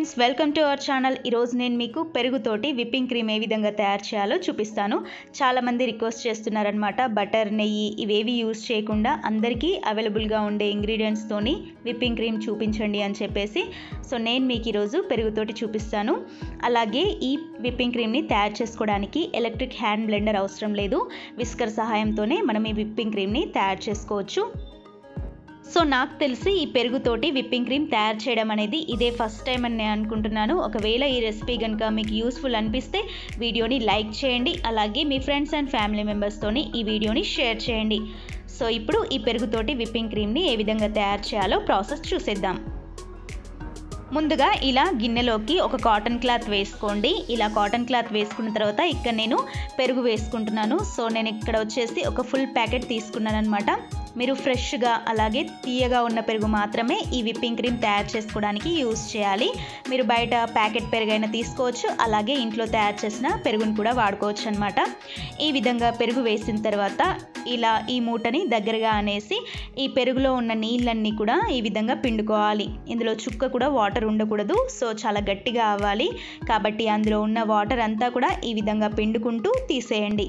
friends welcome to our channel ఈరోజు నేను మీకు పెరుగుతోటి విప్పింగ్ క్రీమ్ ఏ విధంగా తయారు చేయాలో చూపిస్తాను చాలామంది రిక్వెస్ట్ చేస్తున్నారనమాట బటర్ నెయ్యి ఇవేవి యూస్ చేయకుండా అందరికీ అవైలబుల్గా ఉండే ఇంగ్రీడియంట్స్తోని విప్పింగ్ క్రీమ్ చూపించండి అని చెప్పేసి సో నేను మీకు ఈరోజు పెరుగుతోటి చూపిస్తాను అలాగే ఈ విప్పింగ్ క్రీమ్ని తయారు చేసుకోవడానికి ఎలక్ట్రిక్ హ్యాండ్ బ్లెండర్ అవసరం లేదు విస్కర్ సహాయంతోనే మనం ఈ విప్పింగ్ క్రీమ్ని తయారు చేసుకోవచ్చు సో నాకు తెలిసి ఈ పెరుగుతోటి విప్పింగ్ క్రీమ్ తయారు చేయడం అనేది ఇదే ఫస్ట్ టైం అని నేను అనుకుంటున్నాను ఒకవేళ ఈ రెసిపీ కనుక మీకు యూస్ఫుల్ అనిపిస్తే వీడియోని లైక్ చేయండి అలాగే మీ ఫ్రెండ్స్ అండ్ ఫ్యామిలీ మెంబర్స్తోని ఈ వీడియోని షేర్ చేయండి సో ఇప్పుడు ఈ పెరుగుతోటి విప్పింగ్ క్రీమ్ని ఏ విధంగా తయారు చేయాలో ప్రాసెస్ చూసేద్దాం ముందుగా ఇలా గిన్నెలోకి ఒక కాటన్ క్లాత్ వేసుకోండి ఇలా కాటన్ క్లాత్ వేసుకున్న తర్వాత ఇక్కడ నేను పెరుగు వేసుకుంటున్నాను సో నేను ఇక్కడ వచ్చేసి ఒక ఫుల్ ప్యాకెట్ తీసుకున్నాను అనమాట మీరు ఫ్రెష్గా అలాగే తీయగా ఉన్న పెరుగు మాత్రమే ఈ విప్పింగ్ క్రీమ్ తయారు చేసుకోవడానికి యూస్ చేయాలి మీరు బయట ప్యాకెట్ పెరుగైనా తీసుకోవచ్చు అలాగే ఇంట్లో తయారు చేసిన పెరుగుని కూడా వాడుకోవచ్చు అనమాట ఈ విధంగా పెరుగు వేసిన తర్వాత ఇలా ఈ మూటని దగ్గరగా అనేసి ఈ పెరుగులో ఉన్న నీళ్ళన్నీ కూడా ఈ విధంగా పిండుకోవాలి ఇందులో చుక్క కూడా వాటర్ ఉండకూడదు సో చాలా గట్టిగా అవ్వాలి కాబట్టి అందులో ఉన్న వాటర్ అంతా కూడా ఈ విధంగా పిండుకుంటూ తీసేయండి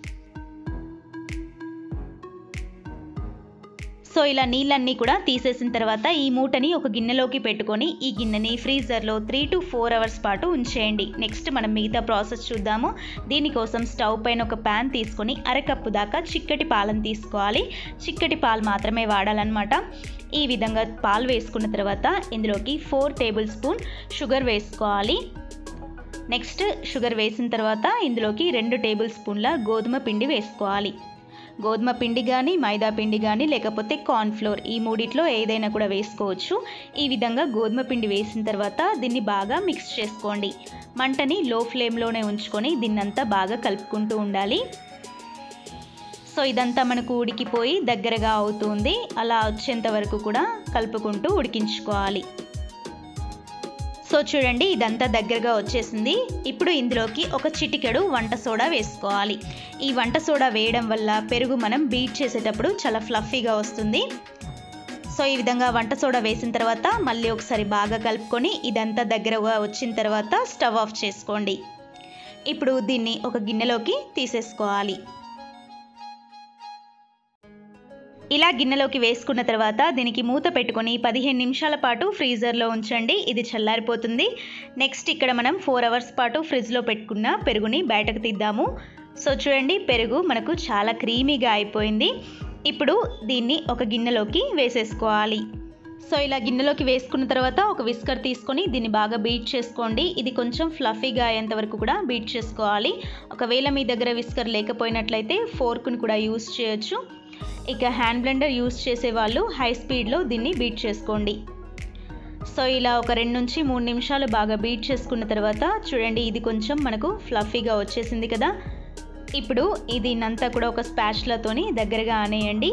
సో ఇలా నీళ్ళన్నీ కూడా తీసేసిన తర్వాత ఈ మూటని ఒక గిన్నెలోకి పెట్టుకొని ఈ గిన్నెని ఫ్రీజర్లో త్రీ టు ఫోర్ అవర్స్ పాటు ఉంచేయండి నెక్స్ట్ మనం మిగతా ప్రాసెస్ చూద్దాము దీనికోసం స్టవ్ పైన ఒక ప్యాన్ తీసుకొని అరకప్పు దాకా చిక్కటి పాలను తీసుకోవాలి చిక్కటి పాలు మాత్రమే వాడాలన్నమాట ఈ విధంగా పాలు వేసుకున్న తర్వాత ఇందులోకి ఫోర్ టేబుల్ స్పూన్ షుగర్ వేసుకోవాలి నెక్స్ట్ షుగర్ వేసిన తర్వాత ఇందులోకి రెండు టేబుల్ స్పూన్ల గోధుమ పిండి వేసుకోవాలి గోధుమ పిండి కానీ మైదా పిండి కానీ లేకపోతే కార్న్ఫ్లోర్ ఈ మూడిట్లో ఏదైనా కూడా వేసుకోవచ్చు ఈ విధంగా గోధుమ పిండి వేసిన తర్వాత దీన్ని బాగా మిక్స్ చేసుకోండి మంటని లో ఫ్లేమ్లోనే ఉంచుకొని దీన్నంతా బాగా కలుపుకుంటూ ఉండాలి సో ఇదంతా మనకు ఉడికిపోయి దగ్గరగా అవుతుంది అలా వచ్చేంత వరకు కూడా కలుపుకుంటూ ఉడికించుకోవాలి సో చూడండి ఇదంతా దగ్గరగా వచ్చేసింది ఇప్పుడు ఇందులోకి ఒక చిటికెడు వంట సోడా వేసుకోవాలి ఈ వంట సోడా వేయడం వల్ల పెరుగు మనం బీట్ చేసేటప్పుడు చాలా ఫ్లఫీగా వస్తుంది సో ఈ విధంగా వంట సోడా వేసిన తర్వాత మళ్ళీ ఒకసారి బాగా కలుపుకొని ఇదంతా దగ్గరగా వచ్చిన తర్వాత స్టవ్ ఆఫ్ చేసుకోండి ఇప్పుడు దీన్ని ఒక గిన్నెలోకి తీసేసుకోవాలి ఇలా గిన్నెలోకి వేసుకున్న తర్వాత దీనికి మూత పెట్టుకొని పదిహేను నిమిషాల పాటు ఫ్రీజర్లో ఉంచండి ఇది చల్లారిపోతుంది నెక్స్ట్ ఇక్కడ మనం ఫోర్ అవర్స్ పాటు ఫ్రిడ్జ్లో పెట్టుకున్న పెరుగుని బయటకు తీద్దాము సో చూడండి పెరుగు మనకు చాలా క్రీమీగా అయిపోయింది ఇప్పుడు దీన్ని ఒక గిన్నెలోకి వేసేసుకోవాలి సో ఇలా గిన్నెలోకి వేసుకున్న తర్వాత ఒక విస్కర్ తీసుకొని దీన్ని బాగా బీట్ చేసుకోండి ఇది కొంచెం ఫ్లఫీగా అయ్యేంత వరకు కూడా బీట్ చేసుకోవాలి ఒకవేళ మీ దగ్గర విస్కర్ లేకపోయినట్లయితే ఫోర్క్ని కూడా యూస్ చేయొచ్చు ఇక హ్యాండ్ బ్లెండర్ యూస్ చేసే వాళ్ళు హై స్పీడ్లో దీన్ని బీట్ చేసుకోండి సో ఇలా ఒక రెండు నుంచి మూడు నిమిషాలు బాగా బీట్ చేసుకున్న తర్వాత చూడండి ఇది కొంచెం మనకు ఫ్లఫీగా వచ్చేసింది కదా ఇప్పుడు దీన్నంతా కూడా ఒక స్పాచ్లతోని దగ్గరగా ఆనేయండి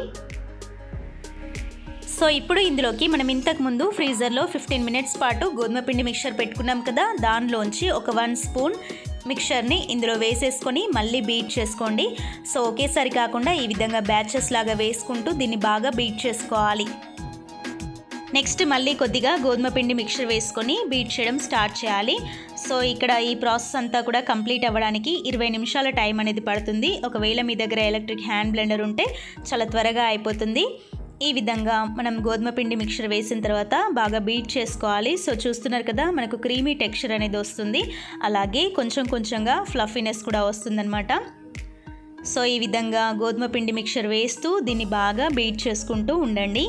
సో ఇప్పుడు ఇందులోకి మనం ఇంతకు ముందు ఫ్రీజర్లో ఫిఫ్టీన్ మినిట్స్ పాటు గోధుమ పిండి మిక్చర్ పెట్టుకున్నాం కదా దానిలోంచి ఒక వన్ స్పూన్ మిక్చర్ని ఇందులో వేసేసుకొని మళ్ళీ బీట్ చేసుకోండి సో ఒకేసారి కాకుండా ఈ విధంగా బ్యాచెస్ లాగా వేసుకుంటూ దీన్ని బాగా బీట్ చేసుకోవాలి నెక్స్ట్ మళ్ళీ కొద్దిగా గోధుమ పిండి మిక్చర్ వేసుకొని బీట్ చేయడం స్టార్ట్ చేయాలి సో ఇక్కడ ఈ ప్రాసెస్ అంతా కూడా కంప్లీట్ అవ్వడానికి ఇరవై నిమిషాల టైం అనేది పడుతుంది ఒకవేళ మీ దగ్గర ఎలక్ట్రిక్ హ్యాండ్ బ్లెండర్ ఉంటే చాలా త్వరగా అయిపోతుంది ఈ విధంగా మనం గోధుమ పిండి మిక్చర్ వేసిన తర్వాత బాగా బీట్ చేసుకోవాలి సో చూస్తున్నారు కదా మనకు క్రీమీ టెక్స్చర్ అనేది వస్తుంది అలాగే కొంచెం కొంచెంగా ఫ్లఫీనెస్ కూడా వస్తుందన్నమాట సో ఈ విధంగా గోధుమ పిండి మిక్చర్ వేస్తూ దీన్ని బాగా బీట్ చేసుకుంటూ ఉండండి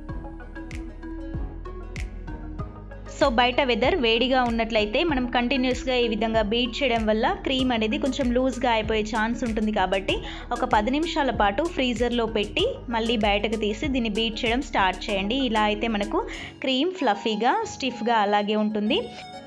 సో బయట వెదర్ వేడిగా ఉన్నట్లయితే మనం కంటిన్యూస్గా ఈ విధంగా బీట్ చేయడం వల్ల క్రీమ్ అనేది కొంచెం లూజ్గా అయిపోయే ఛాన్స్ ఉంటుంది కాబట్టి ఒక పది నిమిషాల పాటు ఫ్రీజర్లో పెట్టి మళ్ళీ బయటకు తీసి దీన్ని బీట్ చేయడం స్టార్ట్ చేయండి ఇలా అయితే మనకు క్రీమ్ ఫ్లఫీగా స్టిఫ్గా అలాగే ఉంటుంది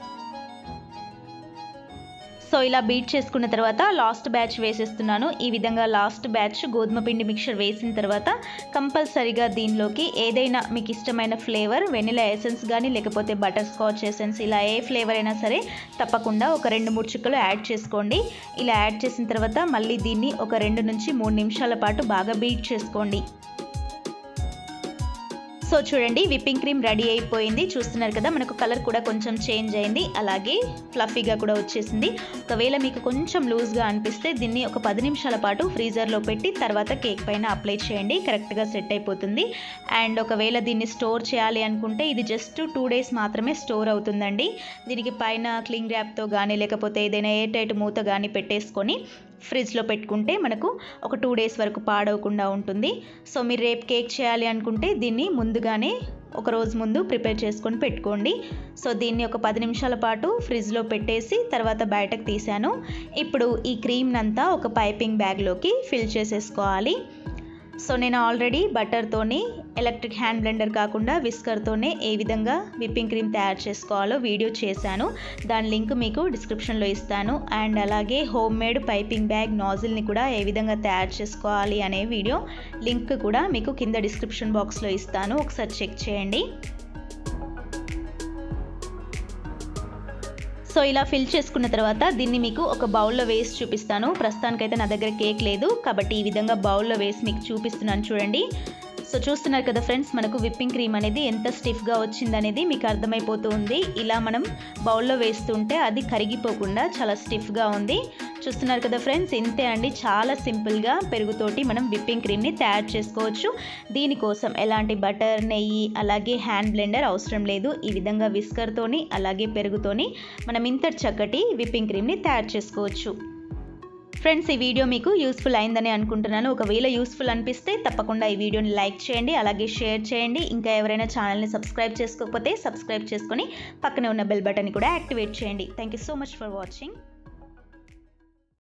సో ఇలా బీట్ చేసుకున్న తర్వాత లాస్ట్ బ్యాచ్ వేసేస్తున్నాను ఈ విధంగా లాస్ట్ బ్యాచ్ గోధుమ పిండి మిక్చర్ వేసిన తర్వాత కంపల్సరీగా దీనిలోకి ఏదైనా మీకు ఇష్టమైన ఫ్లేవర్ వెనిలా ఎసెన్స్ కానీ లేకపోతే బటర్ స్కాచ్ ఎసెన్స్ ఇలా ఏ ఫ్లేవర్ అయినా సరే తప్పకుండా ఒక రెండు మూడు చుక్కలు యాడ్ చేసుకోండి ఇలా యాడ్ చేసిన తర్వాత మళ్ళీ దీన్ని ఒక రెండు నుంచి మూడు నిమిషాల పాటు బాగా బీట్ చేసుకోండి సో చూడండి విప్పింగ్ క్రీమ్ రెడీ అయిపోయింది చూస్తున్నారు కదా మనకు కలర్ కూడా కొంచెం చేంజ్ అయింది అలాగే ఫ్లఫీగా కూడా వచ్చేసింది ఒకవేళ మీకు కొంచెం లూజ్గా అనిపిస్తే దీన్ని ఒక పది నిమిషాల పాటు ఫ్రీజర్లో పెట్టి తర్వాత కేక్ పైన అప్లై చేయండి కరెక్ట్గా సెట్ అయిపోతుంది అండ్ ఒకవేళ దీన్ని స్టోర్ చేయాలి అనుకుంటే ఇది జస్ట్ టూ డేస్ మాత్రమే స్టోర్ అవుతుందండి దీనికి పైన క్లింగ్ ర్యాప్తో కానీ లేకపోతే ఏదైనా ఎయిర్ టైట్ మూత కానీ పెట్టేసుకొని ఫ్రిడ్జ్లో పెట్టుకుంటే మనకు ఒక టూ డేస్ వరకు పాడవకుండా ఉంటుంది సో మీరు రేపు కేక్ చేయాలి అనుకుంటే దీన్ని ముందుగానే ఒక రోజు ముందు ప్రిపేర్ చేసుకొని పెట్టుకోండి సో దీన్ని ఒక పది నిమిషాల పాటు ఫ్రిడ్జ్లో పెట్టేసి తర్వాత బయటకు తీసాను ఇప్పుడు ఈ క్రీమ్నంతా ఒక పైపింగ్ బ్యాగ్లోకి ఫిల్ చేసేసుకోవాలి సో నేను ఆల్రెడీ బటర్తోని ఎలక్ట్రిక్ హ్యాండ్ బ్లెండర్ కాకుండా విస్కర్తోనే ఏ విధంగా విప్పింగ్ క్రీమ్ తయారు చేసుకోవాలో వీడియో చేశాను దాని లింక్ మీకు డిస్క్రిప్షన్లో ఇస్తాను అండ్ అలాగే హోమ్ మేడ్ పైపింగ్ బ్యాగ్ నాజిల్ని కూడా ఏ విధంగా తయారు చేసుకోవాలి అనే వీడియో లింక్ కూడా మీకు కింద డిస్క్రిప్షన్ బాక్స్లో ఇస్తాను ఒకసారి చెక్ చేయండి సో ఇలా ఫిల్ చేసుకున్న తర్వాత దీన్ని మీకు ఒక బౌల్లో వేసి చూపిస్తాను ప్రస్తుతానికైతే నా దగ్గర కేక్ లేదు కాబట్టి ఈ విధంగా బౌల్లో వేసి మీకు చూపిస్తున్నాను చూడండి సో చూస్తున్నారు కదా ఫ్రెండ్స్ మనకు విప్పింగ్ క్రీమ్ అనేది ఎంత స్టిఫ్గా వచ్చిందనేది మీకు అర్థమైపోతుంది ఇలా మనం బౌల్లో వేస్తుంటే అది కరిగిపోకుండా చాలా స్టిఫ్గా ఉంది చూస్తున్నారు కదా ఫ్రెండ్స్ ఇంతే అండి చాలా సింపుల్గా పెరుగుతోటి మనం విప్పింగ్ క్రీమ్ని తయారు చేసుకోవచ్చు దీనికోసం ఎలాంటి బటర్ నెయ్యి అలాగే హ్యాండ్ బ్లెండర్ అవసరం లేదు ఈ విధంగా విస్కర్తోని అలాగే పెరుగుతోని మనం ఇంత చక్కటి విప్పింగ్ క్రీమ్ని తయారు చేసుకోవచ్చు ఫ్రెండ్స్ ఈ వీడియో మీకు యూస్ఫుల్ అయిందని అనుకుంటున్నాను ఒకవేళ యూస్ఫుల్ అనిపిస్తే తప్పకుండా ఈ వీడియోని లైక్ చేయండి అలాగే షేర్ చేయండి ఇంకా ఎవరైనా ఛానల్ని సబ్స్క్రైబ్ చేసుకోకపోతే సబ్స్క్రైబ్ చేసుకొని పక్కనే ఉన్న బెల్ బటన్ కూడా యాక్టివేట్ చేయండి thank you so much for watching